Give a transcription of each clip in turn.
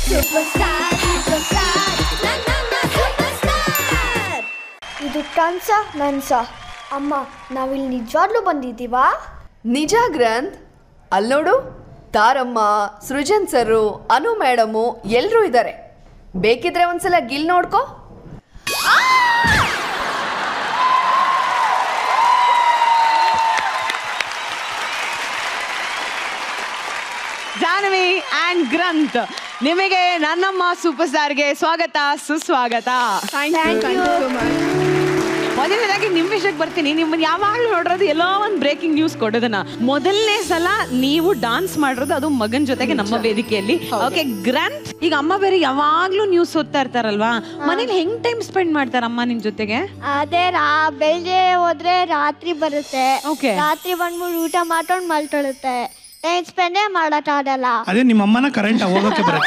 Super star super star ನನ್ನ super star ಇದು ಕನ್ಸ ನನ್ಸ ಅಮ್ಮ ನಾವಿಲ್ಲಿ ನಿಜವಾಗ್ಲೂ ಬಂದಿದ್ದೀವಾ ನಿಜ ಗ್ರಂಥ್ ಅಲ್ಲಿ ನೋಡು ತಾರಮ್ಮ ಸೃಜನ್ ಸರು ಅನು ಮೇಡಮು ಎಲ್ಲರೂ ಇದ್ದಾರೆ ಬೇಕಿದ್ರೆ ಒಂದ್ಸಲ ಗಿಲ್ ನೋಡ್ಕೋ ಜಾನ್ವಿ ಅಂಡ್ ಗ್ರಂಥ್ ನಿಮಗೆ ನನ್ನಮ್ಮ ಸೂಪರ್ ಸ್ಟಾರ್ಗೆ ಸ್ವಾಗತ ಸುಸ್ವಾಗತ ಮೊದಲನೇದಾಗಿ ನಿಮ್ಮ ವಿಷಯಕ್ಕೆ ಬರ್ತೀನಿ ನಿಮ್ಮನ್ನ ಯಾವಾಗಲೂ ನೋಡೋದು ಎಲ್ಲೋ ಒಂದು ಬ್ರೇಕಿಂಗ್ ನ್ಯೂಸ್ ಕೊಡೋದನ್ನ ಮೊದಲನೇ ಸಲ ನೀವು ಡಾನ್ಸ್ ಮಾಡಿರೋದು ಅದು ಮಗನ್ ಜೊತೆಗೆ ನಮ್ಮ ವೇದಿಕೆಯಲ್ಲಿ ಓಕೆ ಗ್ರಂಥ್ ಈಗ ಅಮ್ಮ ಬೇರೆ ಯಾವಾಗ್ಲೂ ನ್ಯೂಸ್ ಓದ್ತಾ ಇರ್ತಾರಲ್ವಾ ಮನೇಲಿ ಹೆಂಗ್ ಟೈಮ್ ಸ್ಪೆಂಡ್ ಮಾಡ್ತಾರ ಅಮ್ಮ ನಿನ್ ಜೊತೆಗೆ ಅದೇ ರಾ ಬೆಳಿಗ್ಗೆ ಹೋದ್ರೆ ರಾತ್ರಿ ಬರುತ್ತೆ Okay. ರಾತ್ರಿ ಬಂದ್ಬಿಟ್ಟು ಊಟ ಮಾಡ್ಕೊಂಡು ಮಲ್ಕೊಳ್ಳುತ್ತೆ ಟೈಮ್ ಸ್ಪೆಂಡೇ ಮಾಡೋಕ್ಕಾಗಲ್ಲ ಅದೇ ನಿಮ್ಮ ಅಮ್ಮನ ಕರೆಂಟ್ ಹೋಗೋಕೆ ಬರುತ್ತೆ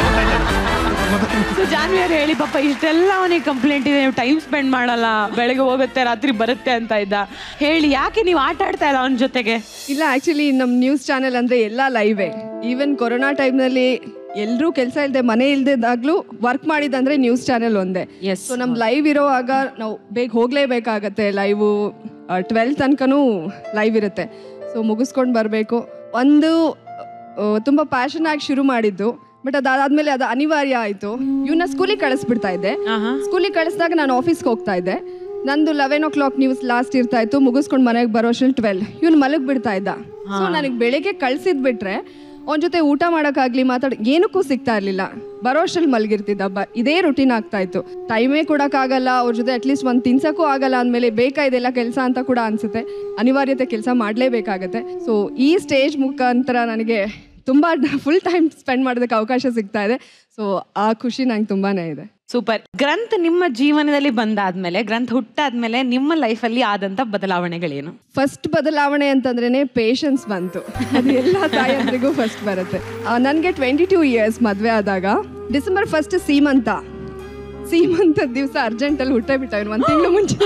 ಸೊ ಜಾನ್ವಿ ಅವ್ರು ಹೇಳಿ ಪಾಪ ಇಷ್ಟೆಲ್ಲ ಅವನಿಗೆ ಕಂಪ್ಲೇಂಟ್ ಇದೆ ಟೈಮ್ ಸ್ಪೆಂಡ್ ಮಾಡಲ್ಲ ಬೆಳಗ್ಗೆ ಹೋಗುತ್ತೆ ರಾತ್ರಿ ಬರುತ್ತೆ ಅಂತ ಇದ್ದ ಹೇಳಿ ಯಾಕೆ ನೀವು ಆಟ ಆಡ್ತಾ ಇಲ್ಲ ಅವನ ಜೊತೆಗೆ ಇಲ್ಲ ಆಕ್ಚುಲಿ ನಮ್ಮ ನ್ಯೂಸ್ ಚಾನೆಲ್ ಅಂದ್ರೆ ಎಲ್ಲ ಲೈವೇ ಈವನ್ ಕೊರೋನಾ ಟೈಮ್ನಲ್ಲಿ ಎಲ್ಲರೂ ಕೆಲಸ ಇಲ್ಲದೆ ಮನೆ ಇಲ್ದಿದ್ದಾಗ್ಲೂ ವರ್ಕ್ ಮಾಡಿದಂದ್ರೆ ನ್ಯೂಸ್ ಚಾನೆಲ್ ಒಂದೇ Yes. ಸೊ ನಮ್ಮ ಲೈವ್ ಇರೋವಾಗ ನಾವು ಬೇಗ ಹೋಗ್ಲೇಬೇಕಾಗತ್ತೆ ಲೈವು ಟ್ವೆಲ್ ತನಕನೂ ಲೈವ್ ಇರುತ್ತೆ ಸೊ ಮುಗಿಸ್ಕೊಂಡು ಬರಬೇಕು ಒಂದು ಆ, ತುಂಬ ಪ್ಯಾಷನ್ ಆಗಿ ಶುರು ಮಾಡಿದ್ದು ಬಟ್ ಅದಾದ್ಮೇಲೆ ಅದು ಅನಿವಾರ್ಯ ಆಯಿತು ಇವನ್ನ ಸ್ಕೂಲಿಗೆ ಕಳಿಸ್ಬಿಡ್ತಾ ಇದ್ದೆ ಸ್ಕೂಲಿಗೆ ಕಳಿಸಿದಾಗ ನಾನು ಆಫೀಸ್ಗೆ ಹೋಗ್ತಾ ಇದ್ದೆ ನಂದು eleven o'clock news last ಇರ್ತಾ ಇತ್ತು ಮುಗಿಸ್ಕೊಂಡು ಮನೆಗೆ ಬರೋಷ್ಟ್ರಲ್ಲಿ ಟ್ವೆಲ್ ಇವ್ನು ಮಲಗಿ ಬಿಡ್ತಾ ಇದ್ದ ಸೊ ನನಗೆ ಬೆಳಿಗ್ಗೆ ಕಳ್ಸಿದ್ ಬಿಟ್ರೆ ಅವನ ಜೊತೆ ಊಟ ಮಾಡೋಕ್ಕಾಗ್ಲಿ ಮಾತಾಡ ಏನಕ್ಕೂ ಸಿಗ್ತಾ ಇರಲಿಲ್ಲ ಬರೋಷ್ಟ್ರಲ್ಲಿ ಮಲಗಿರ್ತಿದ್ದ ಬ ಇದೇ ರುಟೀನ್ ಆಗ್ತಾ ಇತ್ತು ಟೈಮೇ ಕೊಡೋಕ್ಕಾಗಲ್ಲ ಅವ್ರ ಜೊತೆ ಅಟ್ಲೀಸ್ಟ್ ಒಂದು ತಿನ್ಸಕ್ಕೂ ಆಗಲ್ಲ ಅಂದಮೇಲೆ ಬೇಕಾ ಇದೆಲ್ಲ ಕೆಲಸ ಅಂತ ಕೂಡ ಅನಿಸುತ್ತೆ ಅನಿವಾರ್ಯತೆ ಕೆಲಸ ಮಾಡಲೇಬೇಕಾಗತ್ತೆ ಸೊ ಈ ಸ್ಟೇಜ್ ಮುಖಾಂತರ ನನಗೆ ತುಂಬ ಫುಲ್ ಟೈಮ್ ಸ್ಪೆಂಡ್ ಮಾಡೋದಕ್ಕೆ ಅವಕಾಶ ಸಿಗ್ತಾ ಇದೆ ಸೊ ಆ ಖುಷಿ ನಂಗೆ ತುಂಬಾ ಇದೆ ಸೂಪರ್ ಗ್ರಂಥ್ ನಿಮ್ಮ ಜೀವನದಲ್ಲಿ ಬಂದಾದ್ಮೇಲೆ ಗ್ರಂಥ್ ಹುಟ್ಟಾದ್ಮೇಲೆ ನಿಮ್ಮ ಲೈಫಲ್ಲಿ ಆದಂತ ಬದಲಾವಣೆಗಳೇನು ಫಸ್ಟ್ ಬದಲಾವಣೆ ಅಂತಂದ್ರೇನೆ ಪೇಷನ್ಸ್ ಬಂತು ಅದು ಎಲ್ಲ ತಾಯಂದ್ರಿಗೂ ಫಸ್ಟ್ ಬರುತ್ತೆ ನನಗೆ ಟ್ವೆಂಟಿ ಟೂ ಇಯರ್ಸ್ ಮದುವೆ ಆದಾಗ ಡಿಸೆಂಬರ್ ಫಸ್ಟ್ ಸೀಮಂತ ಸೀಮಂತ ದಿವಸ ಅರ್ಜೆಂಟಲ್ಲಿ ಹುಟ್ಟೇ ಬಿಟ್ಟ ಒಂದು ತಿಂಗಳು ಮುಂಚೆ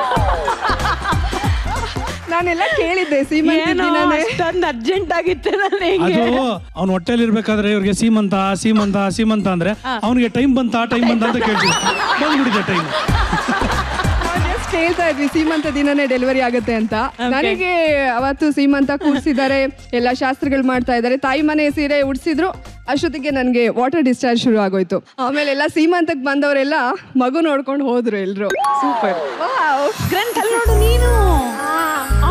ನಾನೆಲ್ಲ ಕೇಳಿದ್ದೆ ಸೀಮಂತ ದಿನನೇ ಅಷ್ಟೊಂದು ಅರ್ಜೆಂಟ್ ಆಗಿತ್ತೆ ಅದು ನನಗೆ ಅವ್ನ ಹೊಟ್ಟೆಲಿ ಇರ್ಬೇಕಾದ್ರೆ ಇವ್ರಿಗೆ ಸೀಮಂತ ಸೀಮಂತ ಸೀಮಂತ ಅಂದ್ರೆ ಅವನಿಗೆ ಟೈಮ್ ಬಂತಾ ಟೈಮ್ ಬಂತ ಅಂತ ಕೇಳ್ತೀವಿ ಬಂದ್ಬಿಡಿದೆ ಟೈಮ್ just ಕೇಳ್ತಾ ಇದ್ವಿ ಸೀಮಂತ ದಿನನೇ ಡೆಲಿವರಿ ಆಗುತ್ತೆ ಅಂತ ನನಗೆ ಅವತ್ತು ಸೀಮಂತ ಕೂರಿಸಿದ್ದಾರೆ ಎಲ್ಲ ಶಾಸ್ತ್ರಗಳು ಮಾಡ್ತಾ ಇದ್ದಾರೆ ತಾಯಿ ಮನೆ ಸೀರೆ ಉಡ್ಸಿದ್ರು ಅಷ್ಟೊತ್ತಿಗೆ ನನಗೆ ವಾಟರ್ ಡಿಸ್ಚಾರ್ಜ್ ಶುರು ಆಗೋಯ್ತು ಆಮೇಲೆ ಎಲ್ಲ ಸೀಮಂತಕ್ಕೆ ಬಂದವರೆಲ್ಲ ಮಗು ನೋಡ್ಕೊಂಡು ಹೋದ್ರು ಎಲ್ರು ಸೂಪರ್ ಗ್ರಂಥ್ ಅಲ್ಲಿ ನೋಡು ನೀನು ಆ.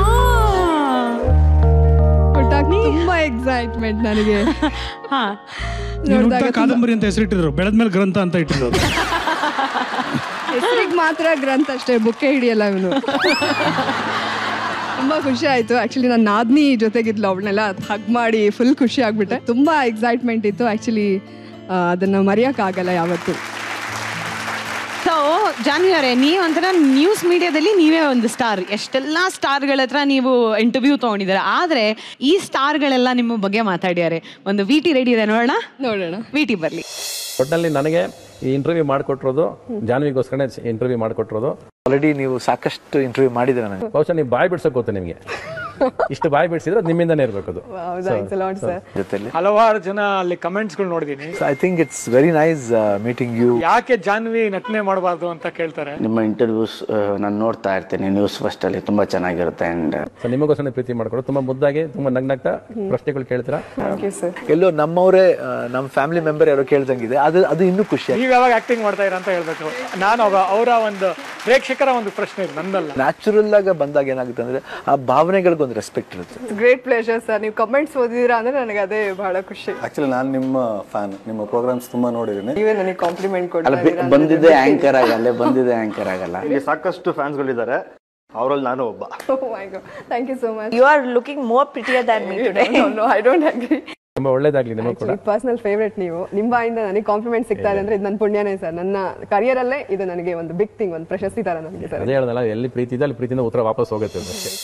ಹುಟ್ಟಾಗ ತುಂಬಾ ಎಕ್ಸೈಟ್ಮೆಂಟ್ ನನಗೆ ಹಾ ನೀನು ಹುಟ್ಟ ಕಾದಂಬರಿ ಅಂತ ಹೆಸರಿಟ್ಟಿದ್ರು ಬೆಳೆದ್ಮೇಲೆ ಗ್ರಂಥ ಅಂತ ಇಟ್ಟಿರೋದು ಹೆಸರಿಗೆ ಮಾತ್ರ ಗ್ರಂಥ ಅಷ್ಟೇ ಬುಕ್ಕೆ ಹಿಡಿಯಲ್ಲ ಇವನು ತುಂಬಾ ಖುಷಿ ಆಯ್ತು ಆಕ್ಚುಲಿ ನನ್ನ ನಾದ್ನಿ ಜೊತೆಗಿದ್ಲು ಅವಳನ್ನೆಲ್ಲ ಹಗ್ ಮಾಡಿ ಫುಲ್ ಖುಷಿ ಆಗ್ಬಿಟ್ಟೆ ತುಂಬಾ ಎಕ್ಸೈಟ್ಮೆಂಟ್ ಇತ್ತು ಆಕ್ಚುಲಿ ಅದನ್ನ ಮರೆಯೋಕ್ಕಾಗಲ್ಲ ಯಾವತ್ತು ಸೊ ಜಾನ್ವಿ ಅವರೇ ನೀವು ಒಂಥರ ನ್ಯೂಸ್ ಮೀಡಿಯಾದಲ್ಲಿ ನೀವೇ ಒಂದು ಸ್ಟಾರ್ ಎಷ್ಟೆಲ್ಲ ಸ್ಟಾರ್ಗಳ ಹತ್ರ ನೀವು ಇಂಟರ್ವ್ಯೂ ತೊಗೊಂಡಿದ್ದಾರೆ ಆದರೆ ಈ ಸ್ಟಾರ್ಗಳೆಲ್ಲ ನಿಮ್ಮ ಬಗ್ಗೆ ಮಾತಾಡ್ಯಾರೆ ಒಂದು ವಿ ಟಿ ರೆಡಿ ಇದೆ ನೋಡೋಣ ನೋಡೋಣ ವಿ ಟಿ ಬರಲಿ ಒಟ್ಟಿನಲ್ಲಿ ನನಗೆ ಈ ಇಂಟರ್ವ್ಯೂ ಮಾಡಿಕೊಟ್ಟಿರೋದು ಜಾನ್ವಿಗೋಸ್ಕರನೇ ಇಂಟರ್ವ್ಯೂ ಮಾಡಿಕೊಟ್ಟಿರೋದು ಆಲ್ರೆಡಿ ನೀವು ಸಾಕಷ್ಟು ಇಂಟರ್ವ್ಯೂ ಮಾಡಿದ್ರೆ ನನಗೆ ಬಹುಶಃ ನೀವು ಬಾಯ್ ಬಿಡ್ಸೋಕೆ ಗೊತ್ತು ನಿಮಗೆ ಇಷ್ಟು ಬಾಯ್ ಬಿಡಿಸಿದ್ರೆ ಅದು ನಿಮ್ಮಿಂದನೇ ಇರಬೇಕು ಅದು ಜೊತೆಲಿ ಹಲವಾರು ಜನ ಅಲ್ಲಿ ಕಮೆಂಟ್ಸ್ ಗಳು ನೋಡಿದೀನಿ I think it's very nice meeting you ಯಾಕೆ ಜಾನ್ವಿ ನಟನೆ ಮಾಡಬಾರ್ದು ಅಂತ ಕೇಳ್ತಾರೆ ನಿಮ್ಮ ಇಂಟರ್ವ್ಯೂಸ್ ನಾನು ನೋಡ್ತಾ ಇರ್ತೀನಿ ನ್ಯೂಸ್ ಫಸ್ಟ್ ಅಲ್ಲಿ ತುಂಬಾ ಚೆನ್ನಾಗಿರುತ್ತೆ ಅಂಡ್ ಸೊ ನಿಮಗೋಸ್ಕರ ಪ್ರೀತಿ ಮಾಡ್ಕೊಡು ತುಂಬಾ ಮುದ್ದಾಗಿ ತುಂಬಾ ನಗ್ನಗ್ತಾ ಪ್ರಶ್ನೆಗಳು ಕೇಳ್ತೀರಾ ಎಲ್ಲೋ ನಮ್ಮವರೇ ಆ, ನಮ್ಮ ಫ್ಯಾಮಿಲಿ ಮೆಂಬರ್ ಯಾರೋ ಕೇಳ್ದಂಗಿದೆ ಅದು ಅದು ಇನ್ನೂ ಖುಷಿ ನೀವ್ ಯಾವಾಗ ಆಕ್ಟಿಂಗ್ ಮಾಡ್ತಾ ಇರ ಅಂತ ಹೇಳ್ಬೇಕು ನಾನು ಅವ- ಅವರ ಒಂದು ಪ್ರೇಕ್ಷಕರ ಒಂದು ಪ್ರಶ್ನೆ ಇದು ನಂದಲ್ಲ ನ್ಯಾಚುರಲ್ ಆಗಿ ಬಂದಾಗ ಏನಾಗುತ್ತೆ ಅಂದ್ರೆ ಆ ಭಾವನೆಗಳಿಗೆ ಒಂದು ರೆಸ್ಪೆಕ್ಟ್ ಇರುತ್ತೆ ಗ್ರೇಟ್ ಪ್ಲೇಷರ್ ಸರ್ ನೀವು ಕಮೆಂಟ್ಸ್ ಓದಿದಿರಾ ಅಂದ್ರೆ ನನಗೆ ಅದೇ ಬಹಳ ಖುಷಿ ಆಕ್ಚುಲಿ ನಾನು ನಿಮ್ಮ ಫ್ಯಾನ್ ನಿಮ್ಮ ಪ್ರೋಗ್ರಾಮ್ಸ್ ತುಂಬಾ ನೋಡಿದ್ದೀನಿ ನೀವೇ ನನಗೆ ಕಾಂಪ್ಲಿಮೆಂಟ್ ಅಲ್ಲ ಬೆ- ಬಂದಿದ್ದೆ ಆಂಕರ್ ಆಗಲ್ಲ ಬಂದಿದ್ದೆ ಆಂಕರ್ ಆಗಲ್ಲ ಸಾಕಷ್ಟು ಫ್ಯಾನ್ಸ್ಗಳಿದ್ದಾರೆ ಅವರಲ್ಲಿ ನಾನು ಒಬ್ಬ thank you so much You are looking more prettier than me today. No I don't agree ತುಂಬಾ ಒಳ್ಳೇದಾಗ್ಲಿ ನಿಮಗೂ ಕೂಡ ಪರ್ಸನಲ್ ಫೇವ್ರೆಟ್ ನೀವು ನಿಮ್ಮ ಬಾಯಿಂದ ನನಗೆ ಕಾಂಪ್ಲಿಮೆಂಟ್ ಸಿಗ್ತಾ ಇದೆ ಅಂದ್ರೆ ಇದು ನನ್ನ ಪುಣ್ಯನೇ ಸರ್ ನನ್ನ career ಅಲ್ಲೇ ಇದು ನನಗೆ ಒಂದು ಬಿಗ್ ಥಿಂಗ್ ಒಂದು ಪ್ರಶಸ್ತಿ ತರ ನನಗೆ ಸರ್ ಅದೇ ಹೇಳ್ದಲ್ಲ ಎಲ್ಲಿ ಪ್ರೀತಿ ಇದೆ ಅಲ್ಲಿ ಪ್ರೀತಿಯಿಂದ ಉತ್ತರ ವಾಪಸ್ ಹೋಗುತ್ತೆ ಅದು ಅಷ್ಟೇ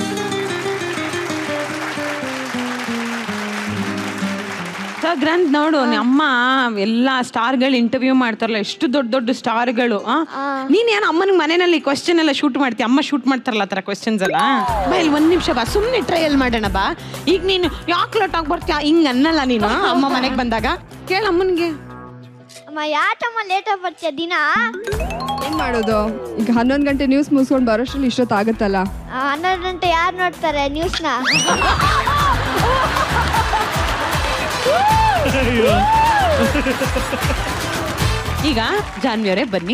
ಸೊ ಗ್ರಂಥ್ ನೋಡು ಅಮ್ಮ ಎಲ್ಲ ಸ್ಟಾರ್ಗಳು ಇಂಟರ್ವ್ಯೂ ಮಾಡ್ತಾರಲ್ಲ ಎಷ್ಟು ದೊಡ್ಡ ದೊಡ್ಡ ಸ್ಟಾರ್ಗಳು ನೀನ್ ಏನ್ ಅಮ್ಮನ ಮನೆಯಲ್ಲಿ ಕ್ವಶನ್ ಎಲ್ಲ ಶೂಟ್ ಮಾಡ್ತೀಯ ಅಮ್ಮ ಶೂಟ್ ಮಾಡ್ತಾರಲ್ಲ ಆ ಥರ ಕ್ವಶನ್ಸ್ ಎಲ್ಲ ಬಾ ಇಲ್ಲಿ ಒಂದ್ ನಿಮಿಷ ಬಾ ಸುಮ್ಮನೆ ಟ್ರಯಲ್ ಮಾಡೋಣ ಬಾ ಈಗ ನೀನು ಯಾಕೆ ಲೋಟಾಗಿ ಬರ್ತೀಯ ಹಿಂಗ್ ಅನ್ನಲ್ಲ ನೀನು ಅಮ್ಮ ಮನೆಗೆ ಬಂದಾಗ ಕೇಳ ಅಮ್ಮನಿಗೆ ಅಮ್ಮ ಯಾಕಮ್ಮ ಲೇಟಾಗಿ ಬರ್ತೀಯ ದಿನ ಏನ್ ಮಾಡೋದು ಈಗ ಹನ್ನೊಂದು ಗಂಟೆ ನ್ಯೂಸ್ ಮುಗಿಸ್ಕೊಂಡು ಬರೋಷ್ಟ್ರಲ್ಲಿ ಇಷ್ಟೊತ್ತಾಗುತ್ತಲ್ಲ ಆ, ಹನ್ನೊಂದು ಗಂಟೆ ಯಾರು ನೋಡ್ತಾರೆ ನ್ಯೂಸ್ನ ಈಗ ಜಾನ್ವಿ ಅವರೇ ಬನ್ನಿ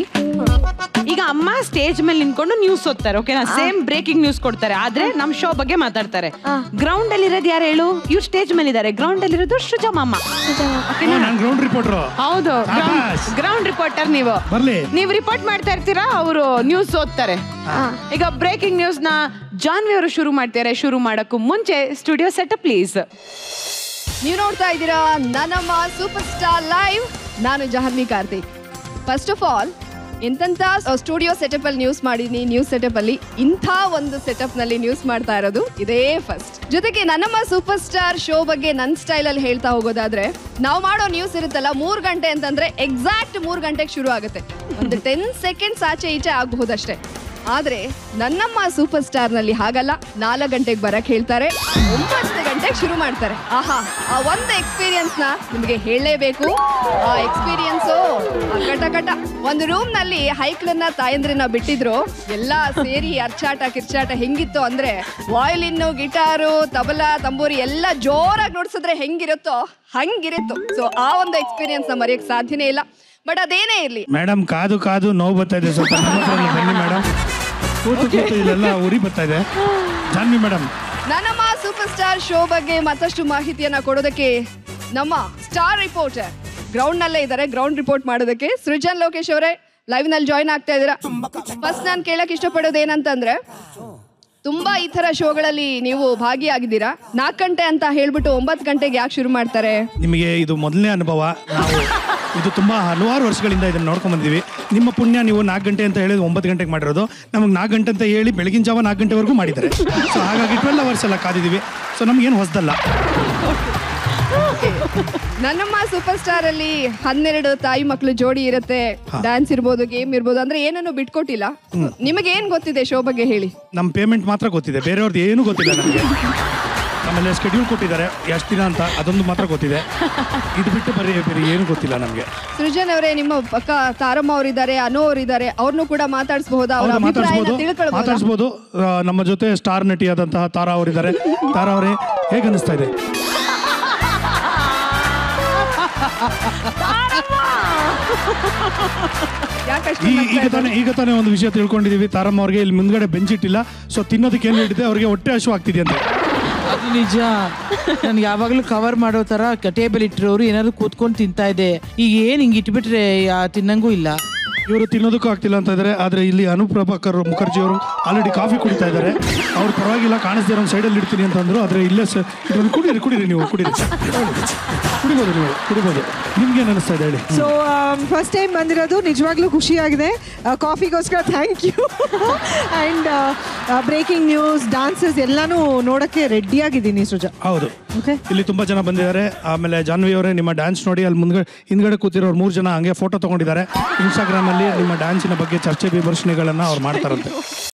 ಈಗ ಅಮ್ಮ ಸ್ಟೇಜ್ ಮೇಲೆ ನಿಂತ್ಕೊಂಡು ನ್ಯೂಸ್ ಓದ್ತಾರೆ ಓಕೆನಾ ಸೇಮ್ ಬ್ರೇಕಿಂಗ್ ನ್ಯೂಸ್ ಕೊಡ್ತಾರೆ ಆದ್ರೆ ನಮ್ ಶೋ ಬಗ್ಗೆ ಮಾತಾಡ್ತಾರೆ ಗ್ರೌಂಡ್ ಅಲ್ಲಿ ಇರೋದು ಯಾರು ಹೇಳು ಇವ್ರು ಸ್ಟೇಜ್ ಮೇಲೆ ಇದ್ದಾರೆ ಗ್ರೌಂಡ್ ಅಲ್ಲಿ ಇರೋದು ಸೃಜಾ ಮಾಮ ನಾನು ಗ್ರೌಂಡ್ ರಿಪೋರ್ಟ್ರು ಹೌದು ಶಾಬಾಸ್. ಗ್ರೌಂಡ್ ರಿಪೋರ್ಟರ್ ನೀವು ಬರ್ಲಿ ನೀವು ರಿಪೋರ್ಟ್ ಮಾಡ್ತಾ ಇರ್ತೀರಾ ಅವರು ನ್ಯೂಸ್ ಓದ್ತಾರೆ ಈಗ ಬ್ರೇಕಿಂಗ್ ನ್ಯೂಸ್ ನ ಜಾನ್ವಿ ಅವರು ಶುರು ಮಾಡ್ತಾರೆ ಶುರು ಮಾಡಕ್ಕೂ ಮುಂಚೆ ಸ್ಟುಡಿಯೋ ಸೆಟಪ್ ಪ್ಲೀಸ್ ನೀವು ನೋಡ್ತಾ ಇದ್ದೀರಾ ನನ್ನಮ್ಮ ಸೂಪರ್ ಸ್ಟಾರ್ ಲೈವ್ ನಾನು Jahnavi Karthik first of all ಎಂತೆಂಥ ಸ್ಟುಡಿಯೋ ಸೆಟಪ್ ಅಲ್ಲಿ ನ್ಯೂಸ್ ಮಾಡಿದೀನಿ ನ್ಯೂಸ್ ಸೆಟಪ್ ಅಲ್ಲಿ ಇಂಥ ಒಂದು ಸೆಟಪ್ ನಲ್ಲಿ ನ್ಯೂಸ್ ಮಾಡ್ತಾ ಇರೋದು ಇದೇ ಫಸ್ಟ್ ಜೊತೆಗೆ ನನ್ನಮ್ಮ ಸೂಪರ್ ಸ್ಟಾರ್ ಶೋ ಬಗ್ಗೆ ನನ್ನ ಸ್ಟೈಲ್ ಅಲ್ಲಿ ಹೇಳ್ತಾ ಹೋಗೋದಾದ್ರೆ ನಾವು ಮಾಡೋ ನ್ಯೂಸ್ ಇರುತ್ತಲ್ಲ ಮೂರ್ ಗಂಟೆ ಅಂತಂದ್ರೆ ಎಕ್ಸಾಕ್ಟ್ ಮೂರ್ ಗಂಟೆಗೆ ಶುರು ಆಗುತ್ತೆ ಒಂದು ಟೆನ್ ಸೆಕೆಂಡ್ಸ್ ಆಚೆ ಈಚೆ ಆಗಬಹುದಷ್ಟೇ ಆದ್ರೆ ನನ್ನಮ್ಮ ಸೂಪರ್ ಸ್ಟಾರ್ ನಲ್ಲಿ ಹಾಗಲ್ಲ ನಾಲ್ಕು ಗಂಟೆಗೆ ಬರಕ್ ಹೇಳ್ತಾರೆ ಒಂಬತ್ತು ಗಂಟೆಗೆ ಶುರು ಮಾಡ್ತಾರೆ ಆಹಾ ಆ ಒಂದು ಎಕ್ಸ್ಪೀರಿಯನ್ಸ್ ನ ನಿಮಗೆ ಹೇಳಲೇಬೇಕು ಆ ಎಕ್ಸ್ಪೀರಿಯನ್ಸ್ ಕಟ ಕಟ ಒಂದು ರೂಮ್ ನಲ್ಲಿ ಹೈಕ್ಲನ್ನ ತಾಯಂದ್ರನ್ನ ಬಿಟ್ಟಿದ್ರು ಎಲ್ಲಾ ಸೇರಿ ಅರ್ಚಾಟ ಕಿರ್ಚಾಟ ಹೆಂಗಿತ್ತು ಅಂದ್ರೆ ವಾಯಲಿನ್ನು ಗಿಟಾರು ತಬಲಾ ತಂಬೂರಿ ಎಲ್ಲ ಜೋರಾಗಿ ನುಡ್ಸಿದ್ರೆ ಹೆಂಗಿರುತ್ತೋ ಹಂಗಿರುತ್ತು ಸೊ ಆ ಒಂದು ಎಕ್ಸ್ಪೀರಿಯನ್ಸ್ ನ ಮರೆಯಕ್ ಸಾಧ್ಯನೇ ಇಲ್ಲ ಬಟ್ ಅದೇನೇ ಇರ್ಲಿ ಮೇಡಮ್ ಕಾದು ಕಾದು ನೋವು ಬರ್ತಾ ಇದೆ ಸ್ವಲ್ಪ ನಮ್ಮ ಹತ್ರನೇ ಬನ್ನಿ ಮೇಡಮ್ ಕೂತು ಕೂತು ಇಲ್ಲೆಲ್ಲ ಉರಿ ಬರ್ತಾ ಇದೆ ಜಾನ್ವಿ ಮೇಡಮ್ ನನ್ನಮ್ಮ ಸೂಪರ್ ಸ್ಟಾರ್ ಶೋ ಬಗ್ಗೆ ಮತ್ತಷ್ಟು ಮಾಹಿತಿಯನ್ನ ಕೊಡೋದಕ್ಕೆ ನಮ್ಮ ಸ್ಟಾರ್ ರಿಪೋರ್ಟರ್ ಗ್ರೌಂಡ್ ನಲ್ಲೇ ಇದ್ದಾರೆ ಗ್ರೌಂಡ್ ರಿಪೋರ್ಟ್ ಮಾಡೋದಕ್ಕೆ ಸೃಜನ್ ಲೋಕೇಶ್ ಅವರೇ ಲೈವ್ ನಲ್ಲಿ ಜಾಯ್ನ್ ಆಗ್ತಾ ಇದ್ದೀರಾ ಫಸ್ಟ್ ನಾನು ಕೇಳಕ್ ಇಷ್ಟಪಡೋದು ಏನಂತಂದ್ರೆ ತುಂಬಾ ಈ ತರ ಶೋಗಳಲ್ಲಿ ನೀವು ಭಾಗಿಯಾಗಿದ್ದೀರಾ ನಾಲ್ಕು ಗಂಟೆ ಅಂತ ಹೇಳ್ಬಿಟ್ಟು ಒಂಬತ್ತು ಗಂಟೆಗೆ ಯಾಕೆ ಶುರು ಮಾಡ್ತಾರೆ ನಿಮಗೆ ಇದು ಮೊದಲನೇ ಅನುಭವ ನಾವು ಇದು ತುಂಬ ಹಲವಾರು ವರ್ಷಗಳಿಂದ ಇದನ್ನು ನೋಡ್ಕೊಂಡ್ ಬಂದಿವಿ ನಿಮ್ಮ ಪುಣ್ಯ ನೀವು ನಾಲ್ಕು ಗಂಟೆ ಅಂತ ಹೇಳಿದ್ರೆ ಒಂಬತ್ತು ಗಂಟೆಗೆ ಮಾಡಿರೋದು ನಮಗೆ ನಾಲ್ಕು ಗಂಟೆ ಅಂತ ಹೇಳಿ ಬೆಳಗಿನ ಜಾವ ನಾಲ್ಕು ಗಂಟೆವರೆಗೂ ಮಾಡಿದ್ದಾರೆ ಸೊ ಹಾಗಾಗಿ ಟ್ವೆಲ್ ಅವರ್ಸ್ ಎಲ್ಲ ಕಾದಿದ್ದೀವಿ ಸೊ ನಮಗೇನು ಹೊಸದಲ್ಲ ನನ್ನಮ್ಮ ಸೂಪರ್ ಸ್ಟಾರ್ ಅಲ್ಲಿ ಹನ್ನೆರಡು ತಾಯಿ ಮಕ್ಕಳು ಜೋಡಿ ಇರುತ್ತೆ ಡ್ಯಾನ್ಸ್ ಇರ್ಬೋದು ಗೇಮ್ ಇರ್ಬೋದು ಅಂದ್ರೆ ಏನನ್ನು ಬಿಟ್ಕೊಟ್ಟಿಲ್ಲ ನಿಮಗೆ ಏನ್ ಗೊತ್ತಿದೆ ಶೋ ಬಗ್ಗೆ ಹೇಳಿ ನಮ್ಮ ಪೇಮೆಂಟ್ ಮಾತ್ರ ಗೊತ್ತಿದೆ ಬೇರೆಯವ್ರದ್ದು ಏನೂ ಗೊತ್ತಿಲ್ಲ ನಮಗೆ ಆಮೇಲೆ ಸ್ಕೆಡ್ಯೂಲ್ ಕೊಟ್ಟಿದ್ದಾರೆ ಎಷ್ಟು ದಿನ ಅಂತ ಅದೊಂದು ಮಾತ್ರ ಗೊತ್ತಿದೆ ಇದು ಬಿಟ್ಟು ಬರೀ ಬೇರೆ ಏನು ಗೊತ್ತಿಲ್ಲ ನಮಗೆ ಸೃಜನ್ ಅವರೇ ನಿಮ್ಮ ಪಕ್ಕ ತಾರಮ್ಮ ಅವರಿದ್ದಾರೆ ಅನು ಅವರಿದ್ದಾರೆ ಅವ್ರನ್ನೂ ಕೂಡ ಮಾತಾಡಿಸಬಹುದಾ ಅವ್ರ ಹೌದು ಅಭಿಪ್ರಾಯನ ಮಾತಾಡ್ಸ್ಬೋದು ತಿಳ್ಕೊಳ್ಬಹುದಾ ಮಾತಾಡ್ಸ್ಬೋದು ಆ, ನಮ್ಮ ಜೊತೆ ಸ್ಟಾರ್ ನಟಿಯಾದಂತಹ ತಾರಾ ಅವರಿದ್ದಾರೆ ತಾರಾ ಅವರೇ ಹೇಗೆ ಅನಿಸ್ತಾ ಇದೆ ಯಾಕಷ್ಟು ಈ ಈಗ ತಾನೇ ಈಗ ತಾನೇ ಒಂದು ವಿಷಯ ತಿಳ್ಕೊಂಡಿದೀವಿ ತಾರಮ್ಮ ಅವ್ರಿಗೆ ಇಲ್ಲಿ ಮುಂದ್ಗಡೆ ಬೆಂಚ್ ಇಟ್ಟಿಲ್ಲ ಸೊ ತಿನ್ನೋದಕ್ಕೆ ಏನು ಇಟ್ಟಿದೆ ಅವ್ರಿಗೆ ಹೊಟ್ಟೆ ಹಶು ಆಗ್ತಿದೆಯಂತೆ ಅದು ನಿಜ ನನ್ಗೆ ಯಾವಾಗಲೂ ಕವರ್ ಮಾಡೋ ತರ ಟೇಬಲ್ ಇಟ್ಟಿರೋರು ಏನಾದ್ರು ಕೂತ್ಕೊಂಡು ತಿಂತಾ ಇದೆ ಈಗ ಏನ್ ಹಿಂಗ್ ಇಟ್ಬಿಟ್ರೆ ಯಾ- ತಿನ್ನಂಗೂ ಇಲ್ಲ ಇವರು ತಿನ್ನೋದಕ್ಕೂ ಆಗ್ತಿಲ್ಲ ಅಂತ ಇದ್ದಾರೆ ಆದ್ರೆ ಇಲ್ಲಿ ಅನುಪ್ರಭಾಕರ್ ಮುಖರ್ಜಿ ಅವರು ಆಲ್ರೆಡಿ ಕಾಫಿ ಕುಡಿತಾ ಇದ್ದಾರೆ ಅವ್ರು ಪರವಾಗಿಲ್ಲ ಕಾಣಿಸ್ದೇ ಒಂದು ಸೈಡಲ್ಲಿ ಇಡ್ತೀನಿ ಅಂತಂದ್ರು ಆದ್ರೆ ಇಲ್ಲೇ ಸ ಇದೊಂದು ಕುಡೀರಿ ಕುಡೀರಿ ನೀವು ಕುಡೀರಿ ಕುಡಿಬೋದು ನೀವು ಕುಡಿಬೋದು ನಿಮ್ಗೆ ಏನು ಅನಿಸ್ತಾ ಇದೆ ಹೇಳಿ ಸೊ ಫಸ್ಟ್ ಟೈಮ್ ಬಂದಿರೋದು ನಿಜವಾಗ್ಲೂ ಖುಷಿಯಾಗಿದೆ ಕಾಫಿಗೋಸ್ಕರ thank you and breaking news dances ಎಲ್ಲಾನು ನೋಡೋಕ್ಕೆ ರೆಡಿಯಾಗಿದ್ದೀನಿ ಸೃಜಾ ಹೌದು ಇಲ್ಲಿ ತುಂಬಾ ಜನ ಬಂದಿದ್ದಾರೆ ಆಮೇಲೆ ಜಾನ್ವಿ ಅವರೇ ನಿಮ್ಮ ಡ್ಯಾನ್ಸ್ ನೋಡಿ ಅಲ್ಲಿ ಮುಂದ್ಗಡೆ ಹಿಂದ್ಗಡೆ ಕೂತಿರೋರು ಮೂರು ಜನ ಹಂಗೆ ಫೋಟೋ ತಗೊಂಡಿದ್ದಾರೆ ಇನ್ಸ್ಟಾಗ್ರಾಮ್ ಅಲ್ಲಿ ನಿಮ್ಮ ಡ್ಯಾನ್ಸಿನ ಬಗ್ಗೆ ಚರ್ಚೆ ವಿಮರ್ಶನೆಗಳನ್ನ ಅವ್ರು ಮಾಡ್ತಾರಂತೆ